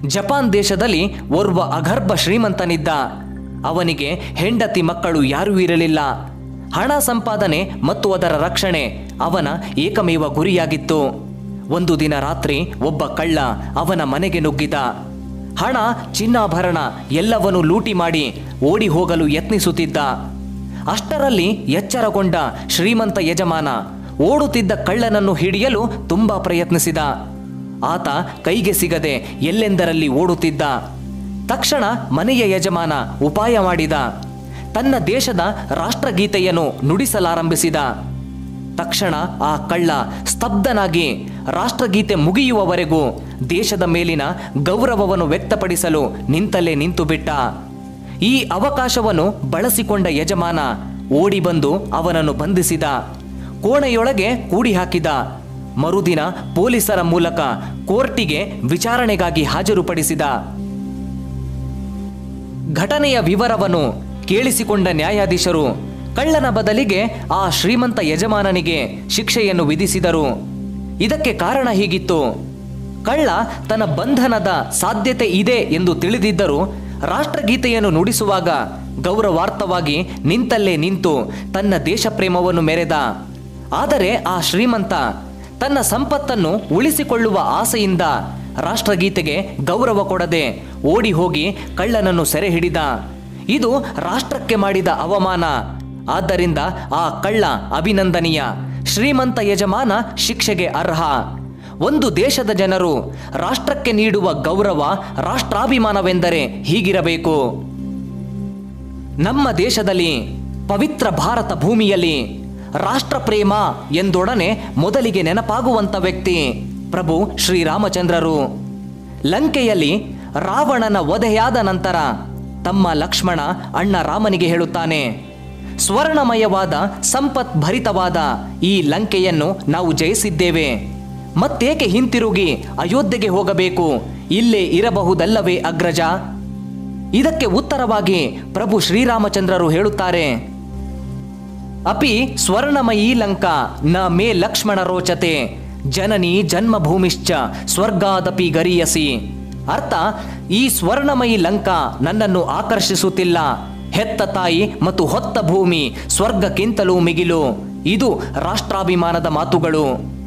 Japan ದೇಶದಲ್ಲಿ ಓರ್ವ ಅಗರ್ಭ ಶ್ರೀಮಂತನಿದ್ದ ಅವನಿಗೆ ಹೆಂಡತಿ ಮಕ್ಕಳು ಯಾರೂ ಇರಲಿಲ್ಲ ಹಣ ಸಂಪಾದನೆ ಮತ್ತು ಅದರ ರಕ್ಷಣೆ ಅವನ ಏಕಮೇವ ಗುರಿಯಾಗಿತ್ತು ಒಂದು ದಿನ ರಾತ್ರಿ ಒಬ್ಬ ಕಳ್ಳ ಅವನ ಮನೆಗೆ ನುಗ್ಗಿದ ಹಣ ಚಿನ್ನಾಭರಣ ಎಲ್ಲವನ್ನೂ ಲೂಟಿ ಮಾಡಿ ಓಡಿ ಹೋಗಲು ಯತ್ನಿಸುತ್ತಿದ್ದ ಅಷ್ಟರಲ್ಲಿ ಎಚ್ಚರಗೊಂಡ ಶ್ರೀಮಂತ ಯಜಮಾನ ಓಡುತ್ತಿದ್ದ ಕಳ್ಳನನ್ನು ಹಿಡಿಯಲು ತುಂಬಾ ಪ್ರಯತ್ನಿಸಿದ ಆತ ಕೈಗೆ ಸಿಗದೆ ಎಲ್ಲೆಂದರಲ್ಲಿ ಓಡುತ್ತಿದ್ದ ತಕ್ಷಣ ಮನೆಯ ಯಜಮಾನ ಉಪಾಯ ಮಾಡಿದ ತನ್ನ ದೇಶದ ರಾಷ್ಟ್ರಗೀತೆಯನ್ನು ನುಡಿಸಲಾರಂಭಿಸಿದ ತಕ್ಷಣ ಆ ಕಳ್ಳ ಸ್ತಬ್ಧನಾಗಿ ರಾಷ್ಟ್ರಗೀತೆ ಮುಗಿಯುವವರೆಗೂ ದೇಶದ ಮೇಲಿನ ಗೌರವವನ್ನು ವ್ಯಕ್ತಪಡಿಸಲು ನಿಂತಲ್ಲೇ ನಿಂತು ಬಿಟ್ಟ ಈ ಅವಕಾಶವನ್ನು ಬಳಸಿಕೊಂಡ ಯಜಮಾನ ಓಡಿ ಬಂದು ಅವನನ್ನು ಬಂಧಿಸಿದ ಕೋಣೆಯೊಳಗೆ ಕೂಡಿ ಹಾಕಿದ ಮರುದಿನ ಪೊಲೀಸರ ಮೂಲಕ ಕೋರ್ಟಿಗೆ ವಿಚಾರಣೆಗಾಗಿ ಹಾಜರುಪಡಿಸಿದ ಘಟನೆಯ ವಿವರವನ್ನು ಕೇಳಿಸಿಕೊಂಡ ನ್ಯಾಯಾಧೀಶರು ಕಳ್ಳನ ಬದಲಿಗೆ ಆ ಶ್ರೀಮಂತ ಯಜಮಾನನಿಗೆ ಶಿಕ್ಷೆಯನ್ನು ವಿಧಿಸಿದರು ಇದಕ್ಕೆ ಕಾರಣ ಹೀಗಿತ್ತು ಕಳ್ಳ ತನ್ನ ಬಂಧನದ ಸಾಧ್ಯತೆ ಇದೆ ಎಂದು ತಿಳಿದಿದ್ದರೂ ರಾಷ್ಟ್ರಗೀತೆಯನ್ನು ನುಡಿಸುವಾಗ ಗೌರವಾರ್ಥವಾಗಿ ನಿಂತಲ್ಲೇ ನಿಂತು ತನ್ನ ದೇಶ ಪ್ರೇಮವನ್ನು ಮೆರೆದ ಆದರೆ ಆ ಶ್ರೀಮಂತ ತನ್ನ ಸಂಪತ್ತನ್ನು ಉಳಿಸಿಕೊಳ್ಳುವ ಆಸೆಯಿಂದ ರಾಷ್ಟ್ರಗೀತೆಗೆ ಗೌರವ ಕೊಡದೆ ಓಡಿ ಹೋಗಿ ಕಳ್ಳನನ್ನು ಸೆರೆ ಹಿಡಿದ ಇದು ರಾಷ್ಟ್ರಕ್ಕೆ ಮಾಡಿದ ಅವಮಾನ ಆದ್ದರಿಂದ ಆ ಕಳ್ಳ ಅಭಿನಂದನೀಯ ಶ್ರೀಮಂತ ಯಜಮಾನ ಶಿಕ್ಷೆಗೆ ಅರ್ಹ ಒಂದು ದೇಶದ ಜನರು ರಾಷ್ಟ್ರಕ್ಕೆ ನೀಡುವ ಗೌರವ ರಾಷ್ಟ್ರಾಭಿಮಾನವೆಂದರೆ ಹೀಗಿರಬೇಕು ನಮ್ಮ ದೇಶದಲ್ಲಿ ಪವಿತ್ರ ಭಾರತ ಭೂಮಿಯಲ್ಲಿ ರಾಷ್ಟ್ರ ಪ್ರೇಮ ಎಂದೊಡನೆ ಮೊದಲಿಗೆ ನೆನಪಾಗುವಂತ ವ್ಯಕ್ತಿ ಪ್ರಭು ಶ್ರೀರಾಮಚಂದ್ರರು ಲಂಕೆಯಲ್ಲಿ ರಾವಣನ ವಧೆಯಾದ ನಂತರ ತಮ್ಮ ಲಕ್ಷ್ಮಣ ಅಣ್ಣ ರಾಮನಿಗೆ ಹೇಳುತ್ತಾನೆ ಸ್ವರ್ಣಮಯವಾದ ಸಂಪತ್ ಭರಿತವಾದ ಈ ಲಂಕೆಯನ್ನು ನಾವು ಜಯಿಸಿದ್ದೇವೆ ಮತ್ತೇಕೆ ಹಿಂತಿರುಗಿ ಅಯೋಧ್ಯೆಗೆ ಹೋಗಬೇಕು ಇಲ್ಲೇ ಇರಬಹುದಲ್ಲವೇ ಅಗ್ರಜ ಇದಕ್ಕೆ ಉತ್ತರವಾಗಿ ಪ್ರಭು ಶ್ರೀರಾಮಚಂದ್ರರು ಹೇಳುತ್ತಾರೆ ಅಪಿ ಸ್ವರ್ಣಮಯೀ ಲಂಕಾ ನ ಮೇ ಲಕ್ಷ್ಮಣ ರೋಚತೆ ಜನನಿ ಜನ್ಮಭೂಮಿಶ್ಚ ಸ್ವರ್ಗಾದಪಿ ಗರೀಯಸಿ ಅರ್ಥ ಈ ಸ್ವರ್ಣಮಯಿ ಲಂಕಾ ನನ್ನನ್ನು ಆಕರ್ಷಿಸುತ್ತಿಲ್ಲ ಹೆತ್ತ ತಾಯಿ ಮತ್ತು ಹೊತ್ತ ಭೂಮಿ ಸ್ವರ್ಗಕ್ಕಿಂತಲೂ ಮಿಗಿಲು ಇದು ರಾಷ್ಟ್ರಾಭಿಮಾನದ ಮಾತುಗಳು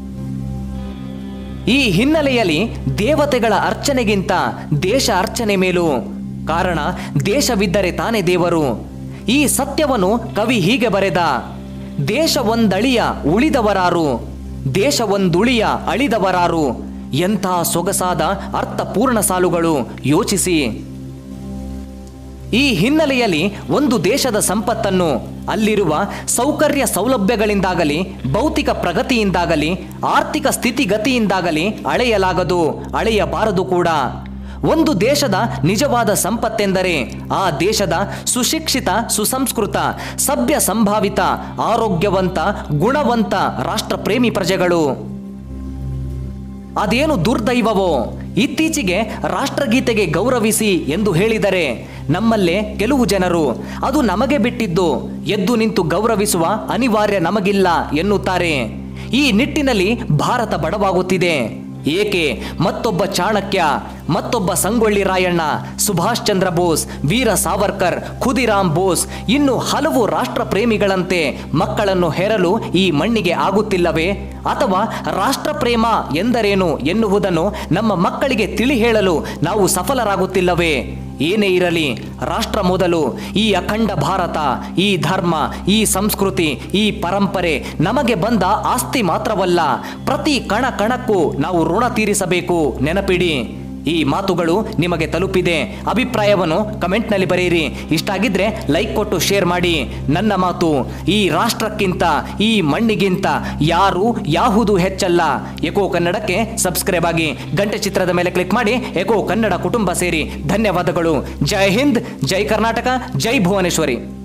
ಈ ಹಿನ್ನೆಲೆಯಲ್ಲಿ ದೇವತೆಗಳ ಅರ್ಚನೆಗಿಂತ ದೇಶ ಅರ್ಚನೆ ಮೇಲು ಕಾರಣ ದೇಶವಿದ್ದರೆ ತಾನೇ ದೇವರು ಈ ಸತ್ಯವನ್ನು ಕವಿ ಹೀಗೆ ಬರೆದ ದೇಶ ಒಂದಳಿಯ ಉಳಿದವರಾರು ದೇಶ ಒಂದುಳಿಯ ಅಳಿದವರಾರು ಎಂಥ ಸೊಗಸಾದ ಅರ್ಥಪೂರ್ಣ ಸಾಲುಗಳು ಯೋಚಿಸಿ ಈ ಹಿನ್ನೆಲೆಯಲ್ಲಿ ಒಂದು ದೇಶದ ಸಂಪತ್ತನ್ನು ಅಲ್ಲಿರುವ ಸೌಕರ್ಯ ಸೌಲಭ್ಯಗಳಿಂದಾಗಲಿ ಭೌತಿಕ ಪ್ರಗತಿಯಿಂದಾಗಲಿ ಆರ್ಥಿಕ ಸ್ಥಿತಿಗತಿಯಿಂದಾಗಲಿ ಅಳೆಯಲಾಗದು ಅಳೆಯಬಾರದು ಕೂಡ ಒಂದು ದೇಶದ ನಿಜವಾದ ಸಂಪತ್ತೆಂದರೆ ಆ ದೇಶದ ಸುಶಿಕ್ಷಿತ ಸುಸಂಸ್ಕೃತ ಸಭ್ಯ ಸಂಭಾವಿತ ಆರೋಗ್ಯವಂತ ಗುಣವಂತ ರಾಷ್ಟ್ರಪ್ರೇಮಿ ಪ್ರಜೆಗಳು ಅದೇನು ದುರ್ದೈವವೋ ಇತ್ತೀಚೆಗೆ ರಾಷ್ಟ್ರಗೀತೆಗೆ ಗೌರವಿಸಿ ಎಂದು ಹೇಳಿದರೆ ನಮ್ಮಲ್ಲೇ ಕೆಲವು ಜನರು ಅದು ನಮಗೆ ಬಿಟ್ಟಿದ್ದು ಎದ್ದು ನಿಂತು ಗೌರವಿಸುವ ಅನಿವಾರ್ಯ ನಮಗಿಲ್ಲ ಎನ್ನುತ್ತಾರೆ ಈ ನಿಟ್ಟಿನಲ್ಲಿ ಭಾರತ ಬಡವಾಗುತ್ತಿದೆ ಏಕೆ ಮತ್ತೊಬ್ಬ ಚಾಣಕ್ಯ ಮತ್ತೊಬ್ಬ ಸಂಗೊಳ್ಳಿ ರಾಯಣ್ಣ ಸುಭಾಷ್ ಚಂದ್ರ ಬೋಸ್ ವೀರ ಸಾವರ್ಕರ್ ಖುದಿರಾಮ್ ಬೋಸ್ ಇನ್ನು ಹಲವು ರಾಷ್ಟ್ರ ಪ್ರೇಮಿಗಳಂತೆ ಮಕ್ಕಳನ್ನು ಹೆರಲು ಈ ಮಣ್ಣಿಗೆ ಆಗುತ್ತಿಲ್ಲವೇ ಅಥವಾ ರಾಷ್ಟ್ರ ಪ್ರೇಮ ಎಂದರೇನು ಎನ್ನುವುದನ್ನು ನಮ್ಮ ಮಕ್ಕಳಿಗೆ ತಿಳಿ ಹೇಳಲು ನಾವು ಸಫಲರಾಗುತ್ತಿಲ್ಲವೇ ಏನೇ ಇರಲಿ ರಾಷ್ಟ್ರ ಮೊದಲು ಈ ಅಖಂಡ ಭಾರತ ಈ ಧರ್ಮ ಈ ಸಂಸ್ಕೃತಿ ಈ ಪರಂಪರೆ ನಮಗೆ ಬಂದ ಆಸ್ತಿ ಮಾತ್ರವಲ್ಲ ಪ್ರತಿ ಕಣ ಕಣಕ್ಕೂ ನಾವು ಋಣ ತೀರಿಸಬೇಕು ನೆನಪಿಡಿ ಈ ಮಾತುಗಳು ನಿಮಗೆ ತಲುಪಿದೆ ಅಭಿಪ್ರಾಯವನ್ನು ಕಮೆಂಟ್ನಲ್ಲಿ ಬರೆಯಿರಿ ಇಷ್ಟಾಗಿದ್ರೆ ಲೈಕ್ ಕೊಟ್ಟು ಶೇರ್ ಮಾಡಿ ನನ್ನ ಮಾತು ಈ ರಾಷ್ಟ್ರಕ್ಕಿಂತ ಈ ಮಣ್ಣಿಗಿಂತ ಯಾರು ಯಾವುದು ಹೆಚ್ಚಲ್ಲ ಎಕೋ ಕನ್ನಡಕ್ಕೆ ಸಬ್ಸ್ಕ್ರೈಬ್ ಆಗಿ ಗಂಟೆ ಚಿತ್ರದ ಮೇಲೆ ಕ್ಲಿಕ್ ಮಾಡಿ ಎಕೋ ಕನ್ನಡ ಕುಟುಂಬ ಸೇರಿ ಧನ್ಯವಾದಗಳು ಜೈ ಹಿಂದ್ ಜೈ ಕರ್ನಾಟಕ ಜೈ ಭುವನೇಶ್ವರಿ